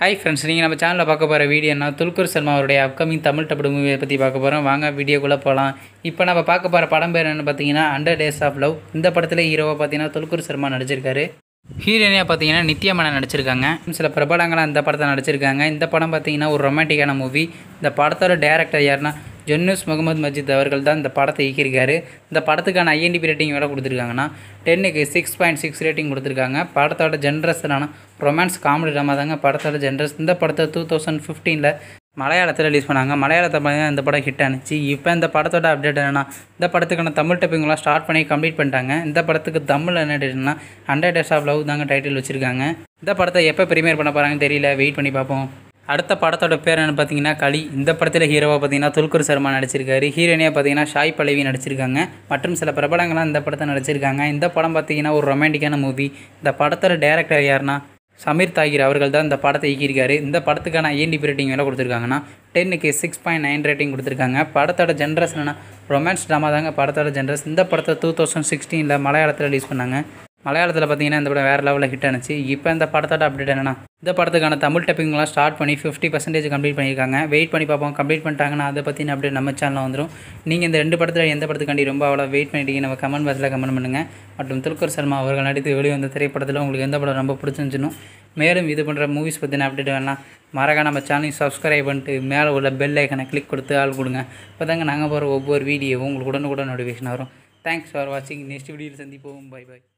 hi friends நீங்கள் நம்ம சேனலில் பார்க்க போகிற வீடியோனா துல்கர் சர்மா அவருடைய அப்கமிங் தமிழ் டபுள் மூவியை பற்றி பார்க்க போகிறோம் வாங்க வீடியோக்குள்ளே போகலாம் இப்போ நம்ம பார்க்க போகிற படம் பேர் என்னென்னு பார்த்தீங்கன்னா அண்டர் டேஸ் ஆஃப் லவ் இந்த படத்தில் ஹீரோவாக பார்த்தீங்கன்னா துல்கர் சர்மா நடிச்சிருக்காரு ஹீரோயினியாக பார்த்தீங்கன்னா நித்யா மேனன் நடிச்சிருக்காங்க சில பிரபலங்களாக இந்த படத்தை நடிச்சிருக்காங்க இந்த படம் பார்த்தீங்கன்னா ஒரு ரொமான்டிக்கான மூவி இந்த படத்தோட டேரக்டர் யாருன்னா ஜொன்னூஸ் முகமது மஜித் அவர்கள் தான் இந்த படத்தை இயக்கியிருக்காரு இந்த படத்துக்கான ஐஎன்டிபி ரேட்டிங் எவ்வளோ கொடுத்துருக்காங்கன்னா டென்னுக்கு சிக்ஸ் பாயிண்ட் சிக்ஸ் ரேட்டிங் கொடுத்துருக்காங்க படத்தோட ஜென்ரஸான ரொமான்ஸ் காமெடி ட்ராமா தாங்க படத்தோட ஜென்ரஸ் இந்த படத்தை டூ தௌசண்ட் ஃபிஃப்டீனில் மலையாளத்தில் ரிலீஸ் பண்ணாங்க மலையாளத்தை பார்த்தீங்கன்னா இந்த படம் ஹிட் ஆனிச்சு இப்போ இந்த படத்தோட அப்டேட் என்னன்னா இந்த படத்துக்கான தமிழ் டப்பிங்லாம் ஸ்டார்ட் பண்ணி கம்ப்ளீட் பண்ணிட்டாங்க இந்த படத்துக்கு தமிழ் என்ன டேட்னா ஹண்ட்ரட் டேஸ் ஆஃப் லவ் தாங்க டைட்டில் வச்சுருக்காங்க இந்த படத்தை எப்போ ப்ரீமியர் பண்ண போகிறாங்கன்னு தெரியல வெயிட் பண்ணி பார்ப்போம் அடுத்த படத்தோட பேர் என்ன பார்த்தீங்கன்னா களி இந்த படத்தில் ஹீரோவாக பார்த்தீங்கன்னா துல்கர் சர்மா நடிச்சிருக்காரு ஹீரோயினியாக பார்த்தீங்கன்னா ஷாய் பல்லவி நடிச்சிருக்காங்க மற்றும் சில பிரபலங்களாம் இந்த படத்தை நடிச்சிருக்காங்க இந்த படம் பார்த்தீங்கன்னா ஒரு ரொமான்டிக்கான மூவி இந்த படத்தோட டேரக்டர் யாருன்னா சமீர் தாகிர் அவர்கள் தான் இந்த படத்தை இயக்கியிருக்காரு இந்த படத்துக்கான ஐஎன்டிபி ரேட்டிங் எவ்வளோ கொடுத்துருக்காங்கன்னா டென்னுக்கு சிக்ஸ் பாயிண்ட் நைன் ரேட்டிங் கொடுத்துருக்காங்க படத்தோட ஜென்ரஸ் என்னன்னா ரொமான்ஸ் ட்ராமா தாங்க படத்தோட ஜென்ரஸ் இந்த படத்தை டூ தௌசண்ட் சிக்ஸ்டீனில் மலையாளத்தில் ரிலீஸ் பண்ணாங்க மலையாளத்தில் பார்த்தீங்கன்னா இந்த படம் வேறு லெவலில் ஹிட் ஆனிச்சு இப்போ இந்த படத்தோட அப்டேட் என்னன்னா இந்த படத்துக்கான தமிழ் டப்பிங்லாம் ஸ்டார்ட் பண்ணி ஃபிஃப்டி பர்சன்டேஜ் கம்ப்ளீட் பண்ணியிருக்காங்க வெயிட் பண்ணி பார்ப்போம் கம்ப்ளீட் பண்ணிட்டாங்கன்னா அதை பற்றின அப்டேட் நம்ம சேனலில் வந்துடும் நீங்கள் இந்த ரெண்டு படத்தில் எந்த படத்துக்காண்டி ரொம்ப அவ்வளோ வெயிட் பண்ணிட்டீங்க நம்ம கமெண்ட் பாக்ஸில் கமெண்ட் பண்ணுங்கள் மற்றும் துல்கர் சர்மா அவர்கள் நடித்து வெளிவந்த திரைப்படத்தில் உங்களுக்கு எந்த படம் ரொம்ப பிடிச்சிருந்துச்சுன்னு மேலும் இது பண்ணுற மூவிஸ் பற்றின அப்டேட் வேணால் மறக்காம நம்ம சேனலையும் சப்ஸ்கிரைப் பண்ணிட்டு மேலே உள்ள பெல் ஐக்கனை கிளிக் கொடுத்து ஆள் கொடுங்க இப்போ தாங்க நாங்கள் போகிற ஒவ்வொரு வீடியோவும் உங்களுக்கு உடனுக்குடன் நோட்டிஃபிகேஷன் வரும் தேங்க்ஸ் ஃபார் வாட்சிங் நெக்ஸ்ட் வீடியோவில் சந்திப்போம் பை பை